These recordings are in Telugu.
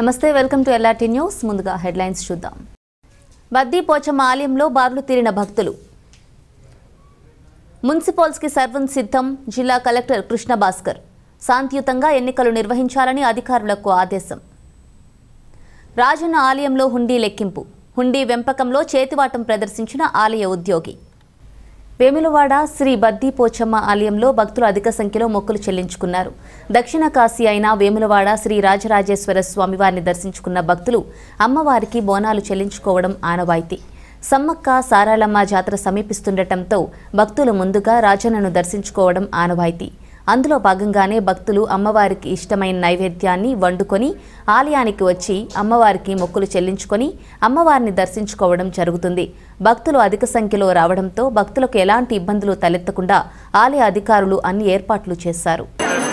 నమస్తే వెల్కమ్ టు ఎల్ఆర్టీ న్యూస్ ముందుగా హెడ్లైన్స్ చూద్దాం బద్దీ పోచమ్మ ఆలయంలో బారులు తీరిన భక్తులు మున్సిపల్స్కి సర్వం సిద్ధం జిల్లా కలెక్టర్ కృష్ణ భాస్కర్ శాంతియుతంగా ఎన్నికలు నిర్వహించాలని అధికారులకు ఆదేశం రాజన్న ఆలయంలో హుండీ లెక్కింపు హుండీ వెంపకంలో చేతివాటం ప్రదర్శించిన ఆలయ ఉద్యోగి వేములవాడ శ్రీ బద్దీ పోచమ్మ ఆలయంలో భక్తులు అధిక సంఖ్యలో మొక్కులు చెల్లించుకున్నారు దక్షిణ కాశీ అయిన వేములవాడ శ్రీ రాజరాజేశ్వర స్వామివారిని దర్శించుకున్న భక్తులు అమ్మవారికి బోనాలు చెల్లించుకోవడం ఆనవాయితీ సమ్మక్క సారాలమ్మ జాతర సమీపిస్తుండటంతో భక్తులు ముందుగా రాజన్నను దర్శించుకోవడం ఆనవాయితీ అందులో భాగంగానే భక్తులు అమ్మవారికి ఇష్టమైన నైవేద్యాన్ని వండుకొని ఆలయానికి వచ్చి అమ్మవారికి మొక్కులు చెల్లించుకొని అమ్మవారిని దర్శించుకోవడం జరుగుతుంది భక్తులు అధిక సంఖ్యలో రావడంతో భక్తులకు ఎలాంటి ఇబ్బందులు తలెత్తకుండా ఆలయ అధికారులు అన్ని ఏర్పాట్లు చేశారు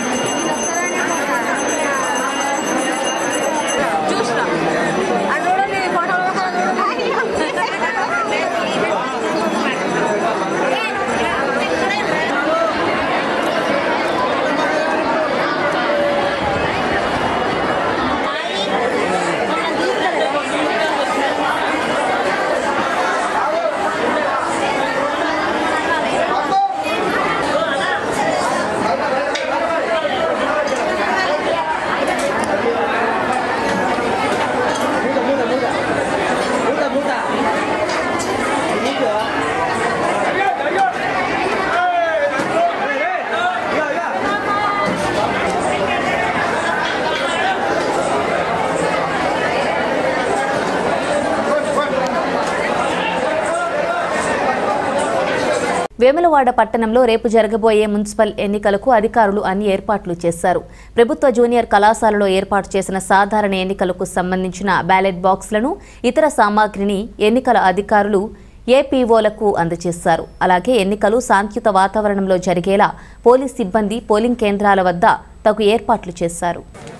వేములవాడ పట్టణంలో రేపు జరగబోయే మున్సిపల్ ఎన్నికలకు అధికారులు అన్ని ఏర్పాట్లు చేశారు ప్రభుత్వ జూనియర్ కళాశాలలో ఏర్పాటు చేసిన సాధారణ ఎన్నికలకు సంబంధించిన బ్యాలెట్ బాక్స్లను ఇతర సామాగ్రిని ఎన్నికల అధికారులు ఏపీఓలకు అందజేశారు అలాగే ఎన్నికలు శాంతియుత వాతావరణంలో జరిగేలా పోలీస్ సిబ్బంది పోలింగ్ కేంద్రాల వద్ద తగు ఏర్పాట్లు చేశారు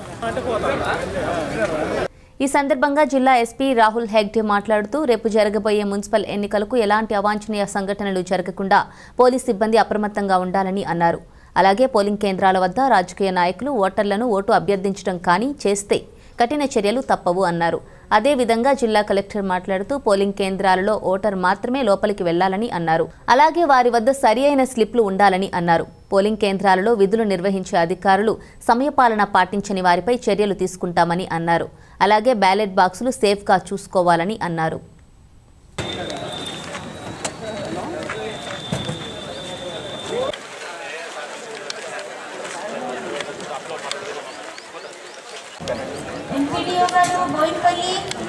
ఈ సందర్భంగా జిల్లా ఎస్పీ రాహుల్ హెగ్డే మాట్లాడుతూ రేపు జరగబోయే మున్సిపల్ ఎన్నికలకు ఎలాంటి అవాంఛనీయ సంఘటనలు జరగకుండా పోలీస్ సిబ్బంది అప్రమత్తంగా ఉండాలని అన్నారు అలాగే పోలింగ్ కేంద్రాల వద్ద రాజకీయ నాయకులు ఓటర్లను ఓటు అభ్యర్థించడం కానీ చేస్తే కఠిన చర్యలు తప్పవు అన్నారు అదేవిధంగా జిల్లా కలెక్టర్ మాట్లాడుతూ పోలింగ్ కేంద్రాలలో ఓటర్ మాత్రమే లోపలికి వెళ్లాలని అన్నారు అలాగే వారి వద్ద సరి అయిన స్లిప్లు ఉండాలని అన్నారు పోలింగ్ కేంద్రాలలో విధులు నిర్వహించే అధికారులు సమయపాలన పాటించని వారిపై చర్యలు తీసుకుంటామని అన్నారు అలాగే బ్యాలెట్ బాక్సులు సేఫ్గా చూసుకోవాలని అన్నారు ఎంపీడీఓ గారు Boinpally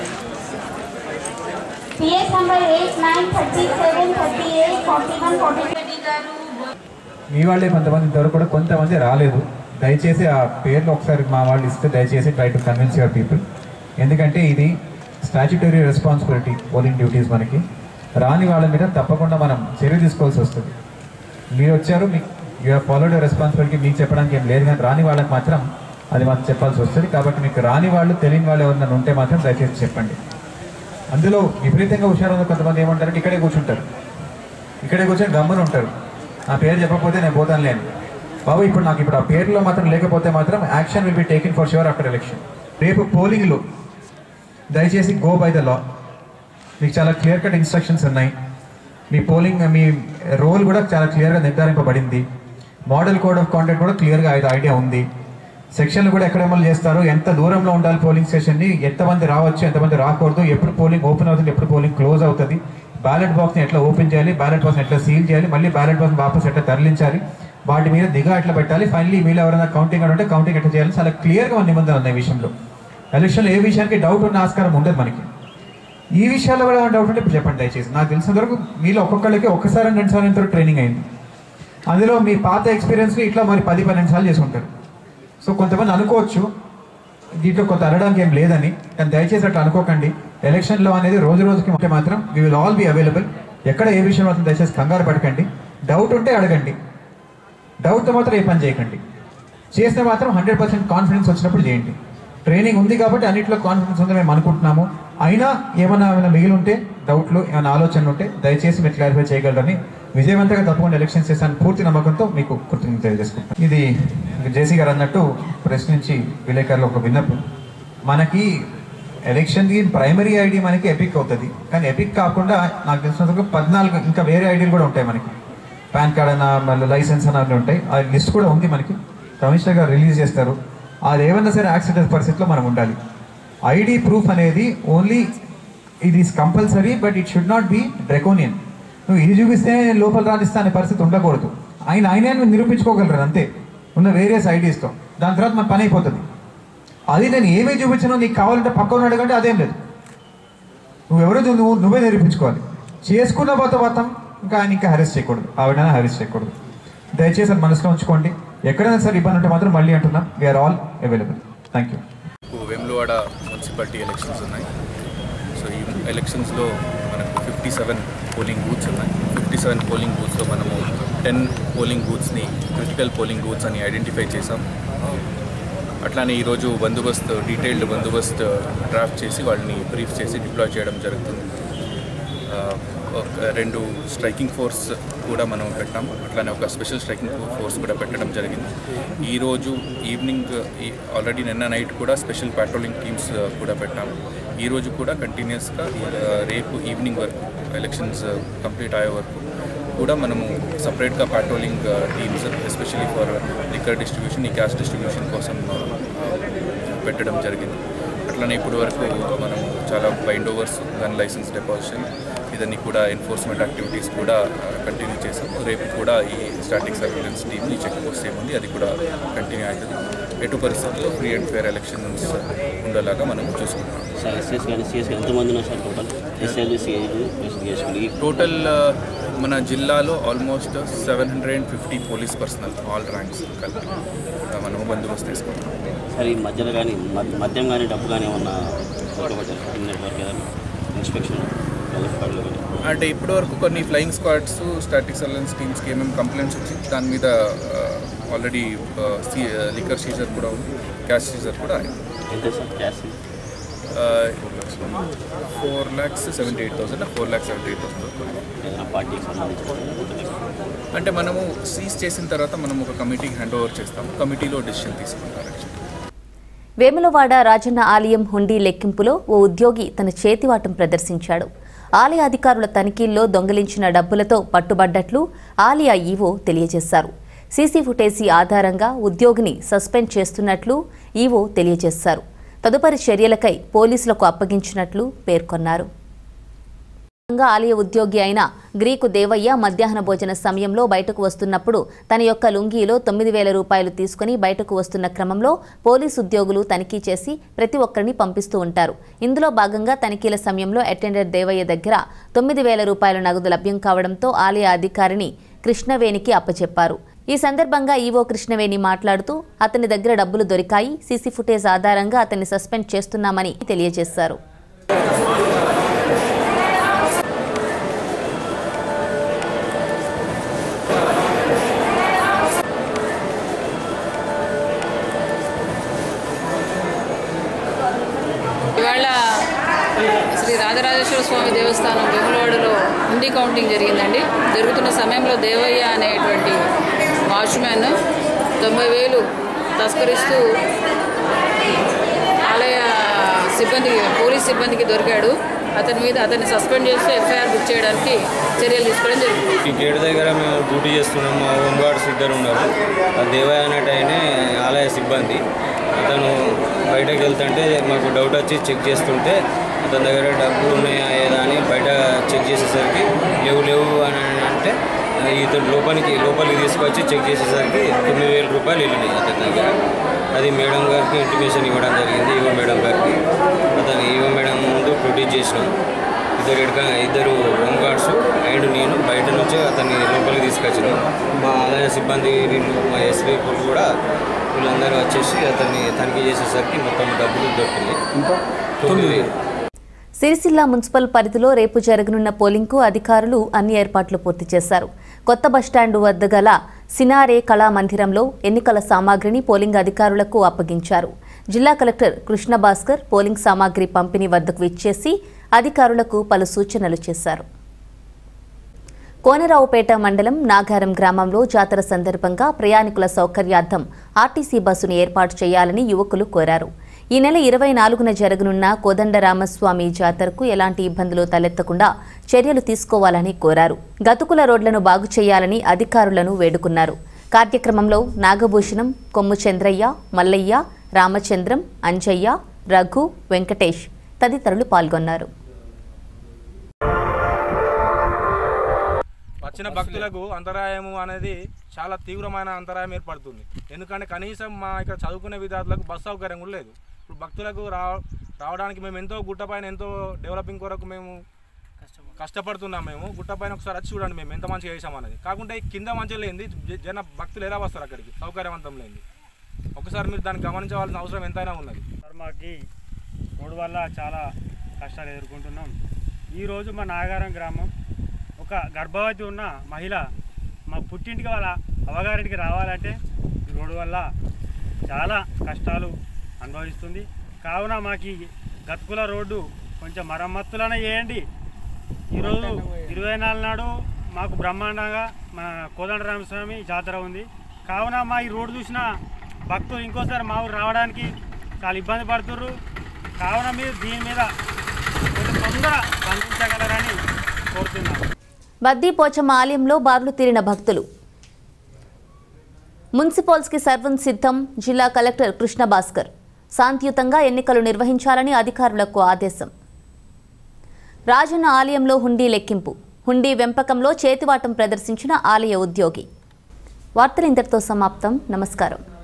PS number eight nine thirty seven thirty eight forty one forty గారు మీ వాళ్ళే కొంతమంది ఇంతవరకు కూడా కొంతమంది రాలేదు దయచేసి ఆ పేర్లు ఒకసారి మా వాళ్ళు ఇస్తే దయచేసి try to convince your people ఎందుకంటే ఇది స్టాచ్యుటరీ రెస్పాన్సిబిలిటీ పోలింగ్ డ్యూటీస్ మనకి రాని వాళ్ళ మీద తప్పకుండా మనం చర్య తీసుకోవాల్సి వస్తుంది మీరు వచ్చారు మీకు యూ ఫాలోడ్ యువర్ రెస్పాన్సిబిలిటీ మీకు చెప్పడానికి ఏం లేదు కానీ రాని వాళ్ళకి మాత్రం అది మాకు చెప్పాల్సి వస్తుంది కాబట్టి మీకు రాని వాళ్ళు తెలియని వాళ్ళు ఎవరైనా ఉంటే మాత్రం దయచేసి చెప్పండి అందులో విపరీతంగా హుషారు కొంతమంది ఏమంటారంటే ఇక్కడే కూర్చుంటారు ఇక్కడే కూర్చొని గమ్మున ఉంటారు నా పేరు చెప్పకపోతే నేను పోతాను లేను బాబు ఇప్పుడు నాకు ఇప్పుడు ఆ పేరులో మాత్రం లేకపోతే మాత్రం action will be taken for sure after election రేపు పోలింగ్లో దయచేసి గో బై ద లా మీకు చాలా క్లియర్ కట్ ఇన్స్ట్రక్షన్స్ ఉన్నాయి మీ పోలింగ్ మీ రోల్ కూడా చాలా క్లియర్గా నిర్ధారింపబడింది మోడల్ కోడ్ ఆఫ్ కాండక్ట్ కూడా క్లియర్గా ఐడియా ఉంది సెక్షన్లు కూడా ఎక్కడ అమలు చేస్తారు ఎంత దూరంలో ఉండాలి పోలింగ్ స్టేషన్ని ఎంతమంది రావచ్చు ఎంతమంది రాకూడదు ఎప్పుడు పోలింగ్ ఓపెన్ అవుతుంది ఎప్పుడు పోలింగ్ క్లోజ్ అవుతుంది బ్యాలెట్ బాక్స్ని ఎట్లా ఓపెన్ చేయాలి బ్యాలెట్ బాక్స్ని ఎట్లా సీల్ చేయాలి మళ్ళీ బ్యాలెట్ బాక్స్ వాపస్ ఎట్లా తరలించాలి వాటి మీద నిఘా ఎట్లా పెట్టాలి ఫైనలీ మీరు ఎవరైనా కౌంటింగ్ అని ఉంటే కౌంటింగ్ ఎట్లా చేయాలి చాలా క్లియర్గా మన నిబంధనలు ఉన్నాయి ఈ విషయంలో ఎలక్షన్లో ఏ విషయానికి డౌట్ ఉన్న ఆస్కారం ఉండదు మనకి ఈ విషయాల్లో కూడా డౌట్ ఉంటే ఇప్పుడు చెప్పండి దయచేసి నాకు తెలిసినంత వరకు మీలో ఒక్కొక్కరికి ఒక్కసారి రెండు సార్లు ఇంతవరకు ట్రైనింగ్ అయింది అందులో మీ పాత ఎక్స్పీరియన్స్ని ఇట్లా మరి పది పన్నెండు సార్లు చేసి ఉంటారు సో కొంతమంది అనుకోవచ్చు దీంట్లో కొంత అనడానికి ఏం లేదని కానీ దయచేసి అట్లా అనుకోకండి ఎలక్షన్లో అనేది రోజు రోజుకి ఉంటే మాత్రం we will all be available ఎక్కడ ఏ విషయం మాత్రం దయచేసి కంగారు పడకండి డౌట్ ఉంటే అడగండి డౌట్తో మాత్రం ఏ పని చేయకండి చేస్తే మాత్రం హండ్రెడ్ పర్సెంట్ కాన్ఫిడెన్స్ వచ్చినప్పుడు చేయండి ట్రైనింగ్ ఉంది కాబట్టి అన్నింటిలో కాన్ఫిడెన్స్ ఉందని మేము అనుకుంటున్నాము అయినా ఏమైనా ఏమైనా మిగిలి ఉంటే డౌట్లు ఏమైనా ఆలోచనలు ఉంటే దయచేసి మీరు క్లారిఫై చేయగలరని విజయవంతంగా తప్పకుండా ఎలక్షన్స్ చేశాను పూర్తి నమ్మకంతో మీకు కృతజ్ఞత తెలియజేసుకుంటాను ఇది జేసీ గారు అన్నట్టు ప్రెస్ నుంచి విలేకరులు ఒక విన్నపం మనకి ఎలక్షన్కి ప్రైమరీ ఐడి మనకి ఎపిక్ అవుతుంది కానీ ఎపిక్ కాకుండా నాకు తెలిసినంత పద్నాలుగు ఇంకా వేరే ఐడీలు కూడా ఉంటాయి మనకి పాన్ కార్డ్ అన్న మళ్ళీ లైసెన్స్ అన్న అన్నీ ఉంటాయి ఆ లిస్ట్ కూడా ఉంది మనకి కమిషనర్ గారు రిలీజ్ చేస్తారు అది ఏమన్నా సరే యాక్సిడెంట్ పరిస్థితిలో మనం ఉండాలి ఐడి ప్రూఫ్ అనేది ఓన్లీ ఇది compulsory but it should not be draconian నువ్వు ఇది చూపిస్తే నేను లోపల రాణిస్తా అనే పరిస్థితి ఉండకూడదు ఆయన ఆయనే నువ్వు నిరూపించుకోగలరు అంతే ఉన్న వేరియస్ ఐడీస్తో దాని తర్వాత మన పని అయిపోతుంది అది నేను ఏమీ చూపించినా నీకు కావాలంటే పక్కన అడగంటే అదేం లేదు నువ్వెవరో నువ్వు నువ్వే నిరూపించుకోవాలి చేసుకున్న పోత పోతాం ఇంకా ఆయన ఇంకా హెరెస్ చేయకూడదు ఆవిడైనా హెరెస్ చేయకూడదు దయచేసి అది మనసులో ఉంచుకోండి ఎక్కడైనా సరే ఇబ్బంది ఉంటే మాత్రం మళ్ళీ అంటున్నా we're all available thank you Vemulawada municipality elections ఉన్నాయి సో ఈ ఎలక్షన్స్లో మనకు ఫిఫ్టీ సెవెన్ పోలింగ్ బూత్స్ ఉన్నాయి ఫిఫ్టీ సెవెన్ పోలింగ్ బూత్స్లో మనము టెన్ పోలింగ్ బూత్స్ని క్రిటికల్ పోలింగ్ బూత్స్ అని ఐడెంటిఫై చేసాం అట్లానే ఈరోజు బందోబస్తు డీటెయిల్డ్ బందోబస్తు డ్రాఫ్ట్ చేసి వాళ్ళని బ్రీఫ్ చేసి డిప్లాయ్ చేయడం జరుగుతుంది ఆ, ఒక రెండు స్ట్రైకింగ్ ఫోర్స్ కూడా మనం పెట్టాము అట్లానే ఒక స్పెషల్ స్ట్రైకింగ్ ఫోర్స్ కూడా పెట్టడం జరిగింది ఈరోజు ఈవినింగ్ ఈ- ఆల్రెడీ నిన్న నైట్ కూడా స్పెషల్ పాట్రోలింగ్ టీమ్స్ కూడా పెట్టాము ఈరోజు కూడా కంటిన్యూస్గా రేపు ఈవినింగ్ వరకు ఎలక్షన్స్ కంప్లీట్ అయ్యే వరకు కూడా మనము సపరేట్గా patrolling teams especially for liquor distribution ఈ క్యాష్ డిస్ట్రిబ్యూషన్ కోసం ఆ, పెట్టడం జరిగింది అట్లనే ఇప్పటి వరకు మనం చాలా bind overs gun license deposition ఇదన్నీ కూడా ఎన్ఫోర్స్మెంట్ యాక్టివిటీస్ కూడా కంటిన్యూ చేసాం రేపు కూడా ఈ స్టాటిక్ సర్వేలెన్స్ టీమ్ని చెక్ పోస్ట్ ఏముంది అది కూడా కంటిన్యూ అవుతుంది ఎటు పరిస్థితుల్లో ఫ్రీ అండ్ ఫేర్ ఎలక్షన్స్ ఉండేలాగా మనం చూసుకుంటాం సార్ ఎస్ఎస్ కానీ సిఎస్ కానీ ఎంతమంది ఉన్నారు సార్ టోటల్ ఎస్ఎల్ సిఐలు ఎస్ఎల్ ఈ టోటల్ మన జిల్లాలో almost seven hundred and fifty police personnel all ranks కలిపి ఆ, మనము బందోబస్తు తీసుకుంటాం సార్ ఈ మధ్యలో కానీ మద్- మద్యం కానీ డబ్బు కానీ ఏమన్నా దొరకబడ్డారు సార్ నెట్వర్క్ ఏదైనా ఇన్స్పెక్షన్ ఎల్ఎఫ్ కార్డులో కానీ అంటే ఇప్పటివరకు కొన్ని ఫ్లయింగ్ స్క్వాడ్స్ స్టాటిక్ సర్వెలెన్స్ టీమ్స్కి ఏమేమి కంప్లైంట్స్ వచ్చి దాని మీద ఆల్రెడీ లిక్కర్ సీజర్ కూడా ఉంది క్యాష్ సీజర్ కూడా అయింది ఎంత sir cash four lakhs seventy eight thousand four lakhs seventy eight thousand ఏదైనా పార్టీకి సంబంధించిన అంటే మనము సీజ్ చేసిన తర్వాత మనం ఒక కమిటీకి హ్యాండ్ ఓవర్ చేస్తాము కమిటీలో డెసిషన్ తీసుకుంటారు యాక్చువల్లీ వేములవాడ రాజన్న ఆలయం హుండీ లెక్కింపులో ఓ ఉద్యోగి తన చేతివాటం ప్రదర్శించాడు ఆలయ అధికారుల తనిఖీల్లో దొంగిలించిన డబ్బులతో పట్టుబడ్డట్లు ఆలయ ఈవో తెలియజేశారు సీసీ ఫుటేజీ ఆధారంగా ఉద్యోగిని సస్పెండ్ చేస్తున్నట్లు ఈవో తెలియజేశారు తదుపరి చర్యలకై పోలీసులకు అప్పగించినట్లు పేర్కొన్నారు సంఘ ఆలయ ఉద్యోగి అయిన గ్రీకు దేవయ్య మధ్యాహ్న భోజన సమయంలో బయటకు వస్తున్నప్పుడు తన యొక్క లుంగీలో తొమ్మిది వేల రూపాయలు తీసుకుని బయటకు వస్తున్న క్రమంలో పోలీసు ఉద్యోగులు తనిఖీ చేసి ప్రతి ఒక్కరిని పంపిస్తూ ఉంటారు ఇందులో భాగంగా తనిఖీల సమయంలో అటెండర్ దేవయ్య దగ్గర తొమ్మిది వేల రూపాయల నగదు లభ్యం కావడంతో ఆలయ అధికారిని కృష్ణవేణికి అప్పచెప్పారు ఈ సందర్భంగా ఈవో కృష్ణవేణి మాట్లాడుతూ అతని దగ్గర డబ్బులు దొరికాయి సీసీ ఫుటేజ్ ఆధారంగా అతన్ని సస్పెండ్ చేస్తున్నామని తెలియజేశారు ఇవాళ శ్రీ రాజరాజేశ్వర స్వామి దేవస్థానం వేములవాడలో హుండీ కౌంటింగ్ జరిగిందండి జరుగుతున్న సమయంలో దేవయ్య అనేటువంటి వాచ్మ్యాన్ తొంభై వేలు తస్కరిస్తూ ఆలయ సిబ్బందికి పోలీస్ సిబ్బందికి దొరికాడు అతని మీద అతన్ని సస్పెండ్ చేస్తూ ఎఫ్ఐఆర్ బుక్ చేయడానికి చర్యలు తీసుకోవడం జరిగింది ఈ గేట్ దగ్గర మేము డ్యూటీ చేస్తున్నాం మా హోమ్ గార్డ్స్ ఇద్దరు ఉన్నారు ఆ దేవయ్య అన్నట్టు ఆయనే ఆలయ సిబ్బంది అతను బయటకు వెళ్తుంటే మాకు డౌట్ వచ్చి చెక్ చేస్తుంటే అతని దగ్గర డబ్బులు ఉన్నాయా ఏదా అని బయట చెక్ చేసేసరికి లేవు లేవు అని అంటే ఇతను లోపలికి లోపలికి తీసుకొచ్చి చెక్ చేసేసరికి తొమ్మిది వేల రూపాయలు వెళ్ళినాయి అతని దగ్గర అది మేడం గారికి ఇంటిమేషన్ ఇవ్వడం జరిగింది ఈవో మేడం గారికి అతను ఈవో మేడం ముందు ప్రొడ్యూస్ చేసినాం ఇద్దరు ఎడక ఇద్దరు హోమ్ గార్డ్స్ అండ్ నేను బయట నుంచి అతన్ని లోపలికి తీసుకొచ్చినాం మా ఆలయ సిబ్బంది వీళ్ళు మా ఎస్బీ కూడా వీళ్ళందరూ వచ్చేసి అతన్ని తనిఖీ చేసేసరికి మొత్తం డబ్బులు దొరికినాయి తొమ్మిది వేలు సిరిసిల్ల మున్సిపల్ పరిధిలో రేపు జరగనున్న పోలింగ్కు అధికారులు అన్ని ఏర్పాట్లు పూర్తి చేశారు కొత్త బస్టాండు వద్ద గల సినారే కళా మందిరంలో ఎన్నికల సామాగ్రిని పోలింగ్ అధికారులకు అప్పగించారు జిల్లా కలెక్టర్ కృష్ణ భాస్కర్ పోలింగ్ సామాగ్రి పంపిణీ వద్దకు విచ్చేసి అధికారులకు పలు సూచనలు చేశారు కోనరావుపేట మండలం నాగారం గ్రామంలో జాతర సందర్భంగా ప్రయాణికుల సౌకర్యార్థం ఆర్టీసీ బస్సును ఏర్పాటు చేయాలని యువకులు కోరారు ఈ నెల ఇరవై నాలుగున జరగనున్న కోదండరామస్వామి జాతరకు ఎలాంటి ఇబ్బందులు తలెత్తకుండా చర్యలు తీసుకోవాలని కోరారు గతుకుల రోడ్లను బాగు చేయాలని అధికారులను వేడుకున్నారు కార్యక్రమంలో నాగభూషణం కొమ్ము చంద్రయ్య మల్లయ్య రామచంద్రం అంజయ్య రఘు వెంకటేష్ తదితరులు పాల్గొన్నారు వచ్చిన భక్తులకు అంతరాయము అనేది చాలా తీవ్రమైన అంతరాయం ఏర్పడుతుంది ఎందుకంటే కనీసం మా ఇక్కడ చదువుకునే విద్యార్థులకు బస్ సౌకర్యం కూడా లేదు ఇప్పుడు భక్తులకు రా రావడానికి మేము ఎంతో గుట్టపైన ఎంతో డెవలపింగ్ కొరకు మేము కష్టపడుతున్నాం మేము గుట్టపైన ఒకసారి వచ్చి చూడండి మేము ఎంత మంచిగా చేసాం అనేది కాకుంటే ఈ కింద మంచిగా లేనిది జ- జన భక్తులు ఎలా వస్తారు అక్కడికి సౌకర్యవంతం లేనిది ఒకసారి మీరు దాన్ని గమనించవలసిన అవసరం ఎంతైనా ఉన్నది సార్ మాకు రోడ్డు వల్ల చాలా కష్టాలు ఎదుర్కొంటున్నాం ఈరోజు మా నాగారం గ్రామం ఒక గర్భవతి ఉన్న మహిళ మా పుట్టింటికి వాళ్ళ అవగారింటికి రావాలంటే ఈ రోడ్డు వల్ల చాలా కష్టాలు అనుభవిస్తుంది కావున మాకు ఈ గతుకుల రోడ్డు కొంచెం మరమ్మతులనే చేయండి ఈరోజు ఇరవై నాలుగు నాడు మాకు బ్రహ్మాండంగా మన కోదండరామస్వామి జాతర ఉంది కావున మా ఈ రోడ్డు చూసిన భక్తులు ఇంకోసారి మా ఊరు రావడానికి చాలా ఇబ్బంది పడుతుర్రు కావున మీరు దీని మీద కొంచెం తొందర స్పందించగలరని కోరుతున్నాం బద్దీ పోచమ్మ ఆలయంలో బారులు తీరిన భక్తులు మున్సిపల్స్కి సర్వం సిద్ధం జిల్లా కలెక్టర్ కృష్ణ భాస్కర్ శాంతియుతంగా ఎన్నికలు నిర్వహించాలని అధికారులకు ఆదేశం రాజన్న ఆలయంలో హుండీ లెక్కింపు హుండీ వెంపకంలో చేతివాటం ప్రదర్శించిన ఆలయ ఉద్యోగి వార్తలు ఇంతటితో సమాప్తం నమస్కారం